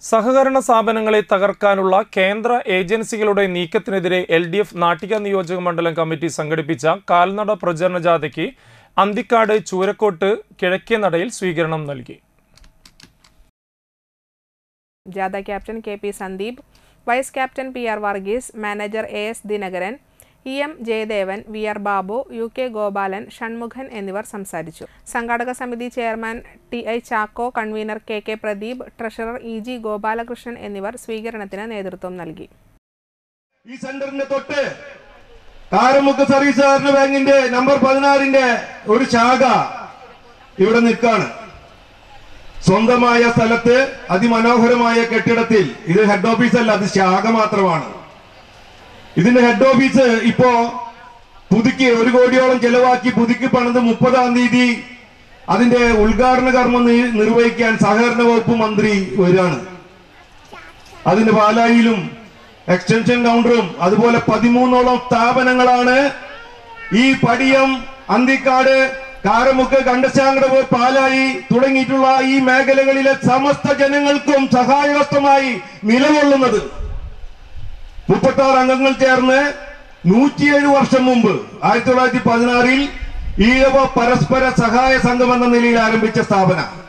സഹകരണ സ്ഥാപനങ്ങളെ തകർക്കാനുള്ള കേന്ദ്ര ഏജൻസികളുടെ നീക്കത്തിനെതിരെ എൽ ഡി എഫ് നാട്ടിക നിയോജക മണ്ഡലം കമ്മിറ്റി സംഘടിപ്പിച്ച കാൽനട പ്രചരണ ജാഥയ്ക്ക് അന്തിക്കാട് ചൂരക്കോട്ട് കിഴക്കേ നടയിൽ സ്വീകരണം നൽകി ജാഥ captain K P Sandeep vice captain P R Varghese manager A S Dinakaran E M Jayadevan V R Babu U K Gopalan Shanmukhan എന്നിവർ സംസാരിച്ചു സംഘാടക സമിതി chairman T I Chacko convener K K Pradeep treasurer E G Gopalakrishnan എന്നിവർ സ്വീകരണത്തിന് നേതൃത്വം നൽകി ഈ സെന്ററിന്റെ തൊട്ട് കാരമുക്ക് സർവീസ് സഹകരണ ബാങ്കിന്റെ നമ്പർ പതിനാറിന്റെ ഒരു ശാഖ ഇവിടെ നിൽക്കാണ് സ്വന്തമായ സ്ഥലത്ത് അതിമനോഹരമായ കെട്ടിടത്തിൽ ഇത് ഹെഡ് ഓഫീസ് അല്ല അത് ശാഖ മാത്രമാണ് ഇതിന്റെ ഹെഡ് ഓഫീസ് ഇപ്പോ പുതുക്കി ഒരു കോടിയോളം ചെലവാക്കി പുതുക്കി പണിത് മുപ്പതാം തീയതി അതിന്റെ ഉദ്ഘാടന കർമ്മം നി- നിർവഹിക്കാൻ സഹകരണ വകുപ്പ് മന്ത്രി വരികയാണ് അതിന്റെ പാലായിലും എക്സ്റ്റൻഷൻ കൗണ്ടറും അതുപോലെ പതിമൂന്നോളം സ്ഥാപനങ്ങളാണ് ഈ പടിയം അന്തിക്കാട് കാരമുക്ക് കണ്ടശാങ്കടവ് പാലായി തുടങ്ങിയിട്ടുള്ള ഈ മേഖലകളിലെ സമസ്ത ജനങ്ങൾക്കും സഹായഹസ്തമായി നിലകൊള്ളുന്നത് മുപ്പത്തി ആറ് അംഗങ്ങൾ ചേർന്ന് നൂറ്റിയേഴ് വർഷം മുമ്പ് ആയിരത്തി തൊള്ളായിരത്തി പതിനാറിൽ ഈഴവ പരസ്പര സഹായ സംഘം എന്ന നിലയിൽ ആരംഭിച്ച സ്ഥാപനം